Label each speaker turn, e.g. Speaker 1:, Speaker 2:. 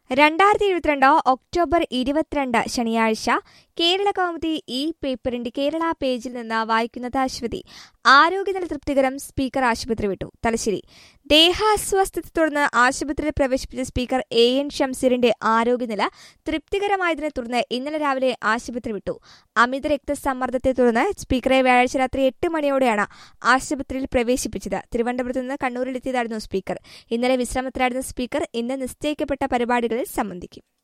Speaker 1: രണ്ടായിരത്തി ഇരുപത്തിരണ്ട് ഒക്ടോബർ ഇരുപത്തിരണ്ട് ശനിയാഴ്ച കേരള കൗമുദി ഈ പേപ്പറിന്റെ കേരള പേജിൽ നിന്ന് വായിക്കുന്നത് അശ്വതി ആരോഗ്യനില തൃപ്തികരം സ്പീക്കർ ആശുപത്രി വിട്ടു തലശ്ശേരി ദേഹാസ്വാസ്ഥ്യത്തെ തുടർന്ന് ആശുപത്രിയിൽ പ്രവേശിപ്പിച്ച സ്പീക്കർ എ എൻ ഷംസീറിന്റെ ആരോഗ്യനില തൃപ്തികരമായതിനെ തുടർന്ന് ഇന്നലെ രാവിലെ ആശുപത്രി വിട്ടു അമിത രക്തസമ്മർദ്ദത്തെ തുടർന്ന് സ്പീക്കറെ വ്യാഴാഴ്ച രാത്രി എട്ട് മണിയോടെയാണ് ആശുപത്രിയിൽ പ്രവേശിപ്പിച്ചത് തിരുവനന്തപുരത്ത് നിന്ന് കണ്ണൂരിലെത്തിയതായിരുന്നു സ്പീക്കർ ഇന്നലെ വിശ്രമത്തിലായിരുന്ന സ്പീക്കർ ഇന്ന് നിശ്ചയിക്കപ്പെട്ട പരിപാടികളിൽ സംബന്ധിക്കും